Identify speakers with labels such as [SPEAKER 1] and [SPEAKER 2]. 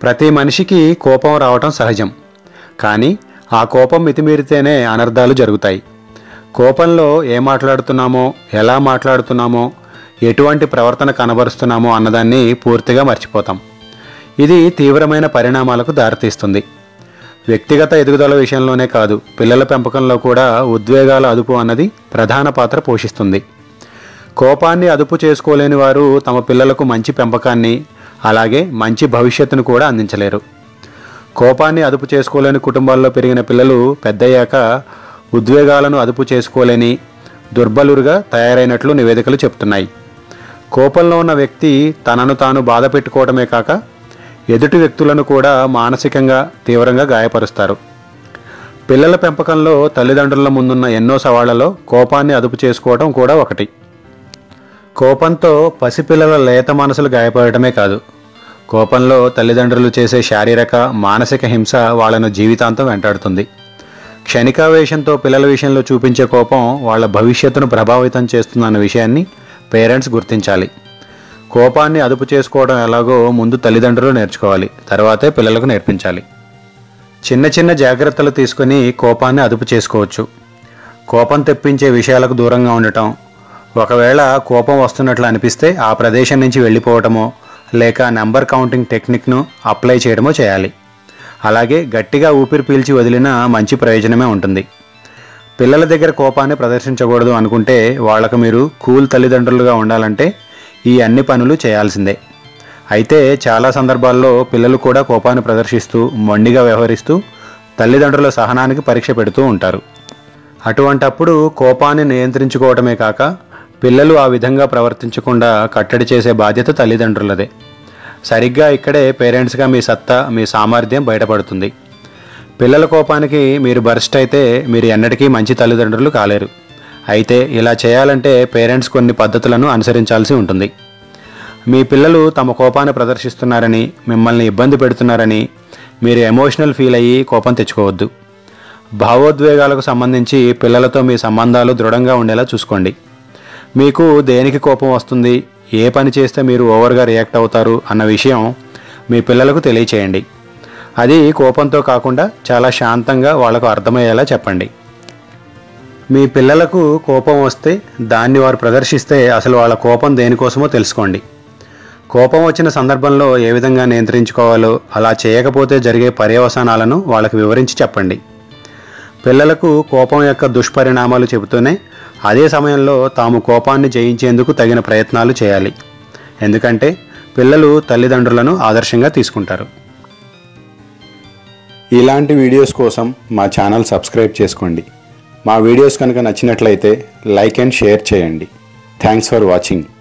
[SPEAKER 1] ప్రతి మనిషికి కోపం రావటం సహజం కానీ ఆ కోపం మితిమీరితేనే అనర్థాలు జరుగుతాయి కోపంలో ఏం మాట్లాడుతున్నామో ఎలా మాట్లాడుతున్నామో ఎటువంటి ప్రవర్తన కనబరుస్తున్నామో అన్నదాన్ని పూర్తిగా మర్చిపోతాం ఇది తీవ్రమైన పరిణామాలకు దారితీస్తుంది వ్యక్తిగత ఎదుగుదల విషయంలోనే కాదు పిల్లల పెంపకంలో కూడా ఉద్వేగాల అదుపు అన్నది ప్రధాన పాత్ర పోషిస్తుంది కోపాన్ని అదుపు చేసుకోలేని వారు తమ పిల్లలకు మంచి పెంపకాన్ని అలాగే మంచి భవిష్యత్తును కూడా అందించలేరు కోపాన్ని అదుపు చేసుకోలేని కుటుంబాల్లో పెరిగిన పిల్లలు పెద్దయ్యాక ఉద్వేగాలను అదుపు చేసుకోలేని దుర్బలురుగా తయారైనట్లు నివేదికలు చెప్తున్నాయి కోపంలో ఉన్న వ్యక్తి తనను తాను బాధ పెట్టుకోవడమే కాక ఎదుటి వ్యక్తులను కూడా మానసికంగా తీవ్రంగా గాయపరుస్తారు పిల్లల పెంపకంలో తల్లిదండ్రుల ముందున్న ఎన్నో సవాళ్లలో కోపాన్ని అదుపు చేసుకోవడం కూడా ఒకటి కోపంతో పసిపిల్లల లేత మనసులు గాయపడటమే కాదు కోపంలో తల్లిదండ్రులు చేసే శారీరక మానసిక హింస వాళ్ళను జీవితాంతం వెంటాడుతుంది క్షణికావేశంతో పిల్లల విషయంలో చూపించే కోపం వాళ్ళ భవిష్యత్తును ప్రభావితం చేస్తుందన్న విషయాన్ని పేరెంట్స్ గుర్తించాలి కోపాన్ని అదుపు చేసుకోవడం ఎలాగో ముందు తల్లిదండ్రులు నేర్చుకోవాలి తర్వాతే పిల్లలకు నేర్పించాలి చిన్న చిన్న జాగ్రత్తలు తీసుకొని కోపాన్ని అదుపు చేసుకోవచ్చు కోపం తెప్పించే విషయాలకు దూరంగా ఉండటం ఒకవేళ కోపం వస్తున్నట్లు అనిపిస్తే ఆ ప్రదేశం నుంచి వెళ్ళిపోవటమో లేక నెంబర్ కౌంటింగ్ టెక్నిక్ను అప్లై చేయడమో చేయాలి అలాగే గట్టిగా ఊపిరి పీల్చి వదిలినా మంచి ప్రయోజనమే ఉంటుంది పిల్లల దగ్గర కోపాన్ని ప్రదర్శించకూడదు అనుకుంటే వాళ్లకు మీరు కూల్ తల్లిదండ్రులుగా ఉండాలంటే ఈ అన్ని పనులు చేయాల్సిందే అయితే చాలా సందర్భాల్లో పిల్లలు కూడా కోపాన్ని ప్రదర్శిస్తూ మొండిగా వ్యవహరిస్తూ తల్లిదండ్రుల సహనానికి పరీక్ష పెడుతూ ఉంటారు అటువంటప్పుడు కోపాన్ని నియంత్రించుకోవటమే కాక పిల్లలు ఆ విధంగా ప్రవర్తించకుండా కట్టడి చేసే బాధ్యత తల్లిదండ్రులదే సరిగ్గా ఇక్కడే పేరెంట్స్గా మీ సత్తా మీ సామర్థ్యం బయటపడుతుంది పిల్లల కోపానికి మీరు బర్స్ట్ అయితే మీరు ఎన్నటికీ మంచి తల్లిదండ్రులు కాలేరు అయితే ఇలా చేయాలంటే పేరెంట్స్ కొన్ని పద్ధతులను అనుసరించాల్సి ఉంటుంది మీ పిల్లలు తమ కోపాన్ని ప్రదర్శిస్తున్నారని మిమ్మల్ని ఇబ్బంది పెడుతున్నారని మీరు ఎమోషనల్ ఫీల్ అయ్యి కోపం తెచ్చుకోవద్దు భావోద్వేగాలకు సంబంధించి పిల్లలతో మీ సంబంధాలు దృఢంగా ఉండేలా చూసుకోండి మీకు దేనికి కోపం వస్తుంది ఏ పని చేస్తే మీరు ఓవర్గా రియాక్ట్ అవుతారు అన్న విషయం మీ పిల్లలకు తెలియచేయండి అది కోపంతో కాకుండా చాలా శాంతంగా వాళ్లకు అర్థమయ్యేలా చెప్పండి మీ పిల్లలకు కోపం వస్తే దాన్ని వారు ప్రదర్శిస్తే అసలు వాళ్ళ కోపం దేనికోసమో తెలుసుకోండి కోపం వచ్చిన సందర్భంలో ఏ విధంగా నియంత్రించుకోవాలో అలా చేయకపోతే జరిగే పర్యవసానాలను వాళ్ళకు వివరించి చెప్పండి పిల్లలకు కోపం యొక్క దుష్పరిణామాలు చెబుతూనే అదే సమయంలో తాము కోపాన్ని జయించేందుకు తగిన ప్రయత్నాలు చేయాలి ఎందుకంటే పిల్లలు తల్లిదండ్రులను ఆదర్శంగా తీసుకుంటారు ఇలాంటి వీడియోస్ కోసం మా ఛానల్ సబ్స్క్రైబ్ చేసుకోండి మా వీడియోస్ కనుక నచ్చినట్లయితే లైక్ అండ్ షేర్ చేయండి థ్యాంక్స్ ఫర్ వాచింగ్